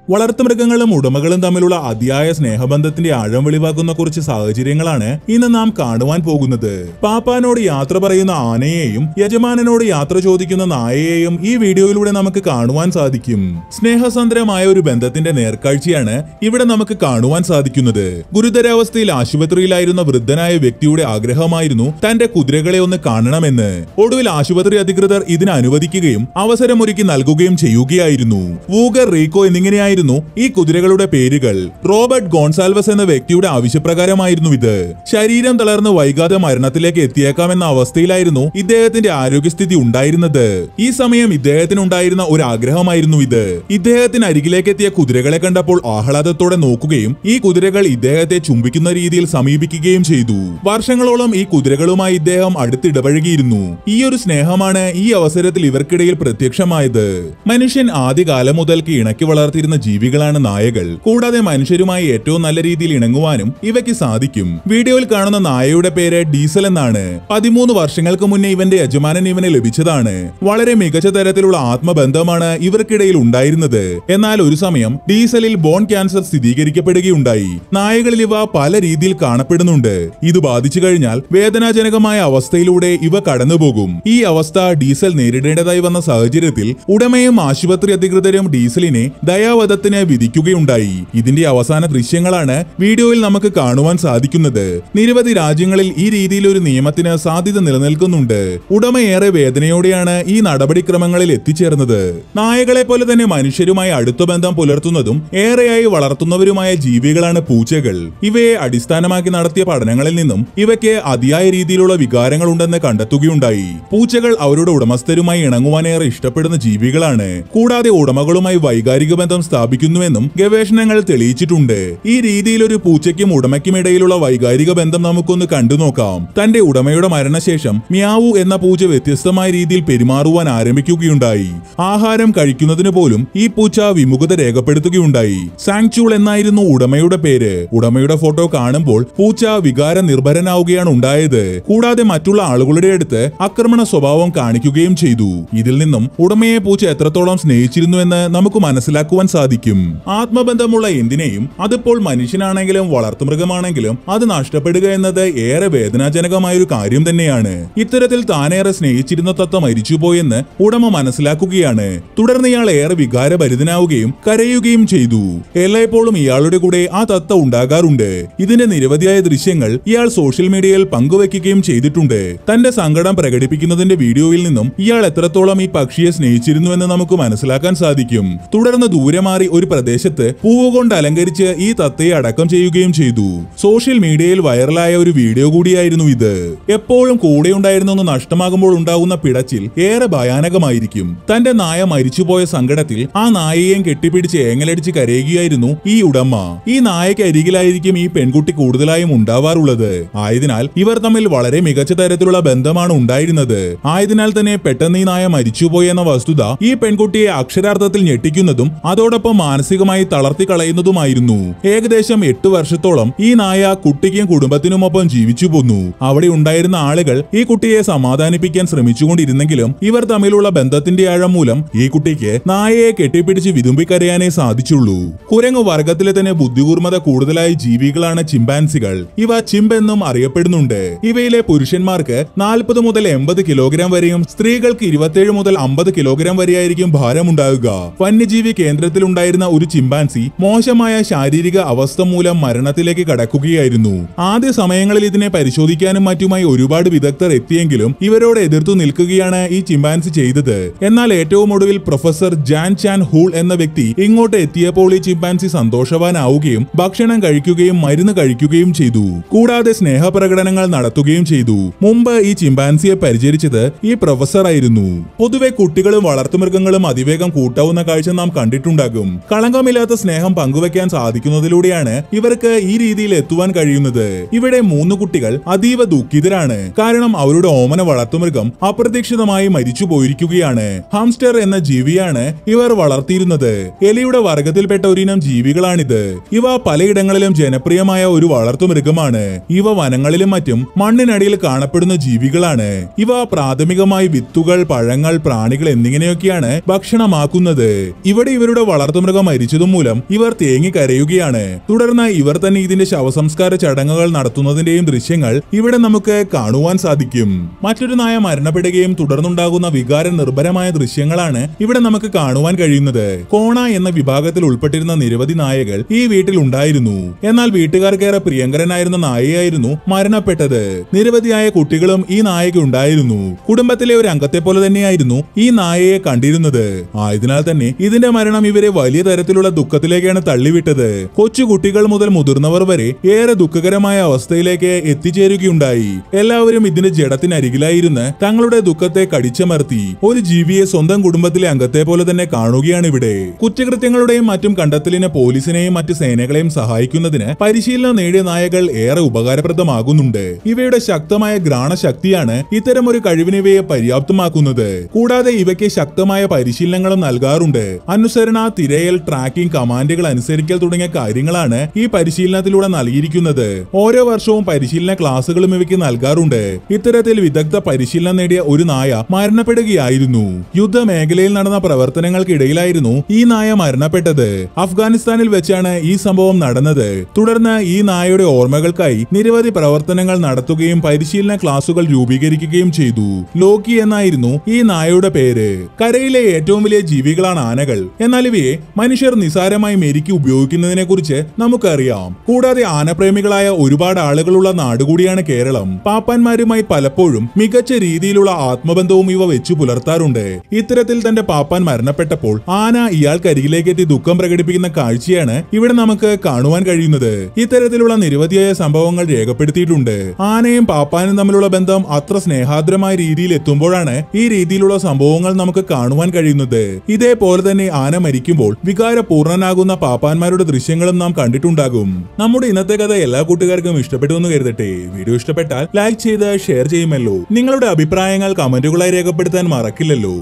വളർത്തുമൃഗങ്ങളും ഉടമകളും തമ്മിലുള്ള അതിയായ സ്നേഹബന്ധത്തിന്റെ ആഴം വെളിവാക്കുന്ന കുറച്ച് സാഹചര്യങ്ങളാണ് ഇന്ന് നാം കാണുവാൻ പോകുന്നത് പാപ്പാനോട് യാത്ര പറയുന്ന ആനയെയും യജമാനനോട് യാത്ര ചോദിക്കുന്ന നായയെയും ഈ വീഡിയോയിലൂടെ നമുക്ക് കാണുവാൻ സാധിക്കും സ്നേഹസന്ദ്രമായ ഒരു ബന്ധത്തിന്റെ നേർക്കാഴ്ചയാണ് ഇവിടെ നമുക്ക് കാണുവാൻ സാധിക്കുന്നത് ഗുരുതരാവസ്ഥയിൽ ആശുപത്രിയിലായിരുന്ന വൃദ്ധനായ വ്യക്തിയുടെ ആഗ്രഹമായിരുന്നു തന്റെ കുതിരകളെ ഒന്ന് കാണണമെന്ന് ഒടുവിൽ ആശുപത്രി അധികൃതർ ഇതിന് അനുവദിക്കുകയും അവസരമൊരുക്കി നൽകുകയും ചെയ്യുകയായിരുന്നു വൂഗർ റീക്കോ എന്നിങ്ങനെയായിരുന്നു ഈ കുതിരകളുടെ പേരുകൾ റോബർട്ട് ഗോൺസാൽവസ് എന്ന വ്യക്തിയുടെ ആവശ്യപ്രകാരമായിരുന്നു ഇത് ശരീരം തളർന്ന് വൈകാതെ മരണത്തിലേക്ക് എത്തിയേക്കാമെന്ന അവസ്ഥയിലായിരുന്നു ഇദ്ദേഹത്തിന്റെ ആരോഗ്യസ്ഥിതി ഉണ്ടായിരുന്നത് ഈ സമയം ഇദ്ദേഹത്തിന് ഉണ്ടായിരുന്ന ഒരു ആഗ്രഹമായിരുന്നു ഇത് ഇദ്ദേഹത്തിന് അരികിലേക്ക് എത്തിയ കുതിരകളെ കണ്ടപ്പോൾ ആഹ്ലാദത്തോടെ നോക്കുകയും ഈ കുതിരകൾ ഇദ്ദേഹത്തെ ചുംബിക്കുന്ന രീതിയിൽ സമീപിക്കുകയും ചെയ്തു വർഷങ്ങളോളം ഈ കുതിരകളുമായി ഇദ്ദേഹം അടുത്തിടപഴകിയിരുന്നു ഈ ഒരു സ്നേഹമാണ് ഈ അവസരത്തിൽ ഇവർക്കിടയിൽ പ്രത്യക്ഷമായത് മനുഷ്യൻ ആദ്യകാലം മുതൽക്ക് ഇണക്കി വളർത്തിയിരുന്ന ജീവികളാണ് നായകൾ കൂടാതെ മനുഷ്യരുമായി ഏറ്റവും നല്ല രീതിയിൽ ഇണങ്ങുവാനും ഇവയ്ക്ക് സാധിക്കും വീഡിയോയിൽ കാണുന്ന നായയുടെ പേര് ഡീസൽ എന്നാണ് പതിമൂന്ന് വർഷങ്ങൾക്ക് മുന്നേ ഇവന്റെ യജമാനൻ ഇവനെ ലഭിച്ചതാണ് വളരെ മികച്ച തരത്തിലുള്ള ആത്മബന്ധമാണ് ഇവർക്കിടയിൽ ഉണ്ടായിരുന്നത് എന്നാൽ ഒരു സമയം ഡീസലിൽ ബോൺ ക്യാൻസർ സ്ഥിരീകരിക്കപ്പെടുകയുണ്ടായി നായകളിൽ ഇവ പല രീതിയിൽ കാണപ്പെടുന്നുണ്ട് ഇത് ബാധിച്ചു കഴിഞ്ഞാൽ വേദനാജനകമായ അവസ്ഥയിലൂടെ ഇവ കടന്നുപോകും ഈ അവസ്ഥ ഡീസൽ നേരിടേണ്ടതായി വന്ന സാഹചര്യത്തിൽ ഉടമയും ആശുപത്രി അധികൃതരും ഡീസലിനെ ദയാവധത്തിന് വിധിക്കുകയുണ്ടായി ഇതിന്റെ അവസാന ദൃശ്യങ്ങളാണ് വീഡിയോയിൽ നമുക്ക് കാണുവാൻ സാധിക്കുന്നത് നിരവധി രാജ്യങ്ങളിൽ ഈ രീതിയിൽ ഒരു നിയമത്തിന് സാധ്യത നിലനിൽക്കുന്നുണ്ട് ഉടമ ഏറെ വേദനയോടെയാണ് ഈ നടപടിക്രമങ്ങളിൽ എത്തിച്ചേർന്നത് നായകളെ പോലെ തന്നെ മനുഷ്യരുമായി അടുത്ത ബന്ധം പുലർത്തുന്നതും ഏറെയായി വളർത്തുന്നവരുമായ ജീവികളാണ് പൂച്ചകൾ ഇവയെ അടിസ്ഥാനമാക്കി നടത്തിയ പഠനങ്ങളിൽ നിന്നും ഇവയ്ക്ക് അതിയായ രീതിയിലുള്ള വികാരങ്ങൾ ഉണ്ടെന്ന് കണ്ടെത്തുകയുണ്ടായി പൂച്ചകൾ അവരുടെ ഉടമസ്ഥരുമായി ഇണങ്ങുവാനേറെ ഇഷ്ടപ്പെടുന്ന ജീവികളാണ് കൂടാതെ ഉടമകളുമായി വൈകാരിക ബന്ധം സ്ഥാപിക്കുന്നുവെന്നും ഗവേഷണങ്ങൾ തെളിയിച്ചിട്ടുണ്ട് ഈ രീതിയിൽ ഒരു പൂച്ചയ്ക്കും ഉടമയ്ക്കും ഇടയിലുള്ള വൈകാരിക ബന്ധം നമുക്കൊന്ന് കണ്ടു നോക്കാം തന്റെ ഉടമയുടെ മരണശേഷം മ്യാവു എന്ന പൂച്ച വ്യത്യസ്തമായ രീതിയിൽ പെരുമാറുവാൻ ആരംഭിക്കുകയുണ്ടായി ആഹാരം കഴിക്കുന്നതിന് പോലും ഈ പൂച്ച വിമുഖത രേഖപ്പെടുത്തുകയുണ്ടായി സാങ്ചൂൾ എന്നായിരുന്നു ഉടമയുടെ പേര് ഉടമയുടെ ഫോട്ടോ കാണുമ്പോൾ പൂച്ച വികാര നിർഭരനാവുകയാണ് ഉണ്ടായത് കൂടാതെ മറ്റുള്ള ആളുകളുടെ അടുത്ത് ആക്രമണ സ്വഭാവം കാണിക്കുകയും ചെയ്തു ഇതിൽ നിന്നും ഉടമയെ പൂച്ച എത്രത്തോളം സ്നേഹിച്ചിരുന്നുവെന്ന് നമുക്ക് മനസ്സിലാക്കുവാൻ സാധിക്കും ആത്മബന്ധമുള്ള എന്തിനേയും അതിപ്പോൾ മനുഷ്യനാണെങ്കിലും വളർത്തുമൃഗമാണെങ്കിലും അത് നഷ്ടപ്പെടുക എന്നത് ഏറെ വേദനാജനകമായ ഒരു കാര്യം തന്നെയാണ് ഇത്തരത്തിൽ താനേറെ സ്നേഹിച്ചിരുന്ന തത്ത മരിച്ചുപോയെന്ന് ഉടമ മനസ്സിലാക്കുകയാണ് തുടർന്ന് ഇയാൾ ഏറെ വികാരഭരിതനാവുകയും കരയുകയും ചെയ്തു എല്ലായ്പ്പോഴും ഇയാളുടെ കൂടെ ആ തത്ത ഉണ്ടാകാറുണ്ട് ഇതിന്റെ നിരവധിയായ ദൃശ്യങ്ങൾ ഇയാൾ സോഷ്യൽ മീഡിയയിൽ പങ്കുവെക്കുകയും ചെയ്തിട്ടുണ്ട് തന്റെ സങ്കടം പ്രകടിപ്പിക്കുന്നതിന്റെ വീഡിയോയിൽ നിന്നും ഇയാൾ എത്രത്തോളം ഈ പക്ഷിയെ സ്നേഹിച്ചിരുന്നുവെന്ന് നമുക്ക് മനസ്സിലാക്കാൻ സാധിക്കും തുടർന്ന് ദൂരെ മാറി ഒരു പ്രദേശത്ത് പൂവ് കൊണ്ട് അലങ്കരിച്ച് ഈ തത്തയെ അടക്കം ചെയ്യുകയും ചെയ്തു സോഷ്യൽ മീഡിയയിൽ വൈറലായ ഒരു വീഡിയോ കൂടിയായിരുന്നു ഇത് എപ്പോഴും കൂടെ ഉണ്ടായിരുന്നൊന്ന് നഷ്ടമാകുമ്പോൾ ഉണ്ടാകുന്ന പിടച്ചിൽ ഏറെ ഭയാനകമായിരിക്കും തന്റെ നായ മരിച്ചുപോയ സങ്കടത്തിൽ ആ നായയെയും കെട്ടിപ്പിടിച്ച് ഏങ്ങലടിച്ച് കരയുകയായിരുന്നു ഈ ഉടമ ഈ നായയ്ക്ക് അരികിലായിരിക്കും ഈ പെൺകുട്ടി കൂടുതലായും ഉണ്ടാവാറുള്ളത് ആയതിനാൽ ഇവർ തമ്മിൽ വളരെ മികച്ച തരത്തിലുള്ള ബന്ധമാണ് ഉണ്ടായിരുന്നത് ആയതിനാൽ തന്നെ പെട്ടെന്ന് ഈ നായ മരിച്ചുപോയി എന്ന വസ്തുത ഈ പെൺകുട്ടിയെ അക്ഷരാർത്ഥത്തിൽ ഞെട്ടിക്കുന്നതും അതോടൊപ്പം മാനസികമായി തളർത്തി കളയുന്നതുമായിരുന്നു ഏകദേശം എട്ട് വർഷത്തോളം ഈ നായ കുട്ടിക്കും കുടുംബത്തിനുമൊപ്പം ജീവിച്ചു പോന്നു അവിടെ ഉണ്ടായിരുന്ന ആളുകൾ ഈ കുട്ടിയെ സമാധാനിപ്പിക്കാൻ ശ്രമിച്ചുകൊണ്ടിരുന്നെങ്കിലും ഇവർ തമ്മിലുള്ള ബന്ധത്തിന്റെ ആഴം മൂലം ഈ കുട്ടിക്ക് നായയെ കെട്ടിപ്പിടിച്ച് വിതുമ്പിക്കരയാനേ സാധിച്ചുള്ളൂ കുരങ്ങ് വർഗത്തിലെ തന്നെ ബുദ്ധികൂർമ്മത കൂടുതലായ ജീവികളാണ് ചിമ്പാൻസികൾ ഇവ ചിമ്പ് എന്നും അറിയപ്പെടുന്നുണ്ട് ഇവയിലെ പുരുഷന്മാർക്ക് നാൽപ്പത് മുതൽ എൺപത് കിലോഗ്രാം വരെയും സ്ത്രീകൾക്ക് ഇരുപത്തിയേഴ് മുതൽ അമ്പത് കിലോഗ്രാം വരെയായിരിക്കും ഭാരമുണ്ടാവുക വന്യജീവി കേന്ദ്രത്തിലുണ്ടായിരുന്ന ഒരു ചിമ്പാൻസി മോശമായ ശാരീരിക അവസ്ഥ മൂലം മരണത്തിലേക്ക് കടക്കുകയായിരുന്നു ആദ്യ സമയങ്ങളിൽ ഇതിനെ പരിശോധിക്കാനും മറ്റുമായി ഒരുപാട് വിദഗ്ധർ എത്തിയെങ്കിലും ഇവരോട് എതിർത്തു നിൽക്കുകയാണ് ഈ ചിമ്പാൻസി ചെയ്തത് എന്നാൽ ഏറ്റവും ഒടുവിൽ പ്രൊഫസർ ജാൻ ചാൻ ഹൂൾ എന്ന വ്യക്തി ഇങ്ങോട്ട് എത്തിയപ്പോൾ ഈ ചിമ്പാൻസി സന്തോഷവാനാവുകയും ഭക്ഷണം കഴിക്കുകയും മരുന്ന് കഴിക്കുകയും ചെയ്തു കൂടാതെ സ്നേഹപ്രകടനങ്ങൾ നടത്തുകയും ചെയ്തു മുമ്പ് ഈ ചിമ്പാൻസിയെ പരിചരിച്ചത് ഈ പ്രൊഫസർ ആയിരുന്നു പൊതുവെ കുട്ടികളും വളർത്തുമൃഗങ്ങളും അതിവേഗം കൂട്ടാവുന്ന കാഴ്ച നാം കണ്ടിട്ടുണ്ടാകും കളങ്കമില്ലാത്ത സ്നേഹം പങ്കുവെക്കാൻ സാധിക്കുന്നതിലൂടെയാണ് ഇവർക്ക് ഈ രീതിയിൽ എത്തുവാൻ കഴിയുന്നത് ഇവിടെ മൂന്ന് കുട്ടികൾ അതീവ ദുഃഖിതരാണ് കാരണം അവരുടെ ഓമന വളർത്തുമൃഗം അപ്രതീക്ഷിതമായി മരിച്ചു പോയിരിക്കുകയാണ് ഹാംസ്റ്റർ എന്ന ജീവിയാണ് ഇവർ വളർത്തിയിരുന്നത് എലിയുടെ വർഗത്തിൽപ്പെട്ട ഒരിനം ജീവികളാണിത് ഇവ പലയിടങ്ങളിലും ജനപ്രിയമായ ഒരു വളർത്തുമൃഗമാണ് ഇവ വനങ്ങളിലും മറ്റും മണ്ണിനടിയിൽ കാണപ്പെടുന്ന ജീവികളാണ് ഇവ പ്രാഥമികമായി വിത്തുകൾ പഴങ്ങൾ പ്രാണികൾ എന്നിങ്ങനെയൊക്കെയാണ് ഭക്ഷണമാക്കുന്നത് ഇവിടെ ഇവരുടെ വളർത്തു വളർത്തുമൃഗം മരിച്ചതും മൂലം ഇവർ തേങ്ങി കരയുകയാണ് തുടർന്ന് ഇവർ തന്നെ ഇതിന്റെ ശവസംസ്കാര ചടങ്ങുകൾ നടത്തുന്നതിന്റെയും ദൃശ്യങ്ങൾ ഇവിടെ നമുക്ക് കാണുവാൻ സാധിക്കും മറ്റൊരു നായ മരണപ്പെടുകയും തുടർന്നുണ്ടാകുന്ന വികാര നിർഭരമായ ദൃശ്യങ്ങളാണ് ഇവിടെ നമുക്ക് കാണുവാൻ കഴിയുന്നത് കോണ എന്ന വിഭാഗത്തിൽ ഉൾപ്പെട്ടിരുന്ന നിരവധി നായകൾ ഈ വീട്ടിൽ ഉണ്ടായിരുന്നു എന്നാൽ വീട്ടുകാർക്കേറെ പ്രിയങ്കരനായിരുന്ന നായയായിരുന്നു മരണപ്പെട്ടത് നിരവധിയായ കുട്ടികളും ഈ നായയ്ക്ക് ഉണ്ടായിരുന്നു കുടുംബത്തിലെ ഒരു അംഗത്തെ പോലെ തന്നെയായിരുന്നു ഈ നായയെ കണ്ടിരുന്നത് ആയതിനാൽ തന്നെ ഇതിന്റെ മരണം ഇവരെ വലിയ തരത്തിലുള്ള ദുഃഖത്തിലേക്കാണ് തള്ളിവിട്ടത് കൊച്ചു കുട്ടികൾ മുതൽ മുതിർന്നവർ വരെ ഏറെ ദുഃഖകരമായ അവസ്ഥയിലേക്ക് എത്തിച്ചേരുകയുണ്ടായി എല്ലാവരും ഇതിന്റെ ജഡത്തിനരികിലായിരുന്ന് തങ്ങളുടെ ദുഃഖത്തെ കടിച്ചമർത്തി ഒരു ജീവിയെ സ്വന്തം കുടുംബത്തിലെ അംഗത്തെ പോലെ തന്നെ കാണുകയാണ് ഇവിടെ കുറ്റകൃത്യങ്ങളുടെയും മറ്റും കണ്ടെത്തലിന് പോലീസിനെയും മറ്റ് സേനകളെയും സഹായിക്കുന്നതിന് പരിശീലനം നേടിയ നായകൾ ഏറെ ഉപകാരപ്രദമാകുന്നുണ്ട് ഇവയുടെ ശക്തമായ ഘ്രാണശക്തിയാണ് ഇത്തരം ഒരു കഴിവിന് ഇവയെ പര്യാപ്തമാക്കുന്നത് കൂടാതെ ഇവയ്ക്ക് ശക്തമായ പരിശീലനങ്ങളും നൽകാറുണ്ട് അനുസരണ തിരയൽ ട്രാക്കിംഗ് കമാൻഡുകൾ അനുസരിക്കൽ തുടങ്ങിയ കാര്യങ്ങളാണ് ഈ പരിശീലനത്തിലൂടെ നൽകിയിരിക്കുന്നത് ഓരോ വർഷവും പരിശീലന ക്ലാസുകളും ഇവയ്ക്ക് നൽകാറുണ്ട് ഇത്തരത്തിൽ വിദഗ്ധ പരിശീലനം നേടിയ ഒരു നായ മരണപ്പെടുകയായിരുന്നു യുദ്ധമേഖലയിൽ നടന്ന പ്രവർത്തനങ്ങൾക്കിടയിലായിരുന്നു ഈ നായ മരണപ്പെട്ടത് അഫ്ഗാനിസ്ഥാനിൽ വെച്ചാണ് ഈ സംഭവം നടന്നത് തുടർന്ന് ഈ നായയുടെ ഓർമ്മകൾക്കായി നിരവധി പ്രവർത്തനങ്ങൾ നടത്തുകയും പരിശീലന ക്ലാസുകൾ രൂപീകരിക്കുകയും ചെയ്തു ലോക്കി എന്നായിരുന്നു ഈ നായയുടെ പേര് കരയിലെ ഏറ്റവും വലിയ ജീവികളാണ് ആനകൾ എന്നാൽ ഇവയെ മനുഷ്യർ നിസാരമായി മെരുക്കി ഉപയോഗിക്കുന്നതിനെ കുറിച്ച് നമുക്കറിയാം കൂടാതെ ആനപ്രേമികളായ ഒരുപാട് ആളുകളുള്ള നാടുകൂടിയാണ് കേരളം പാപ്പാന്മാരുമായി പലപ്പോഴും മികച്ച രീതിയിലുള്ള ആത്മബന്ധവും ഇവ വെച്ചു പുലർത്താറുണ്ട് ഇത്തരത്തിൽ തന്റെ പാപ്പാൻ മരണപ്പെട്ടപ്പോൾ ആന ഇയാൾക്കരികിലേക്ക് എത്തി ദുഃഖം പ്രകടിപ്പിക്കുന്ന കാഴ്ചയാണ് ഇവിടെ നമുക്ക് കാണുവാൻ കഴിയുന്നത് ഇത്തരത്തിലുള്ള നിരവധിയായ സംഭവങ്ങൾ രേഖപ്പെടുത്തിയിട്ടുണ്ട് ആനയും പാപ്പാനും തമ്മിലുള്ള ബന്ധം അത്ര സ്നേഹാദ്രമായ രീതിയിൽ എത്തുമ്പോഴാണ് ഈ രീതിയിലുള്ള സംഭവങ്ങൾ നമുക്ക് കാണുവാൻ കഴിയുന്നത് ഇതേപോലെ തന്നെ ആന മരിക്കുമ്പോൾ വികാരപൂർണനാകുന്ന പാപ്പാന്മാരുടെ ദൃശ്യങ്ങളും നാം കണ്ടിട്ടുണ്ടാകും നമ്മുടെ ഇന്നത്തെ കഥ എല്ലാ കൂട്ടുകാർക്കും ഇഷ്ടപ്പെട്ടു എന്ന് കരുതട്ടെ വീഡിയോ ഇഷ്ടപ്പെട്ടാൽ ലൈക്ക് ചെയ്ത് ഷെയർ ചെയ്യുമല്ലോ നിങ്ങളുടെ അഭിപ്രായങ്ങൾ കമന്റുകളായി രേഖപ്പെടുത്താൻ മറക്കില്ലല്ലോ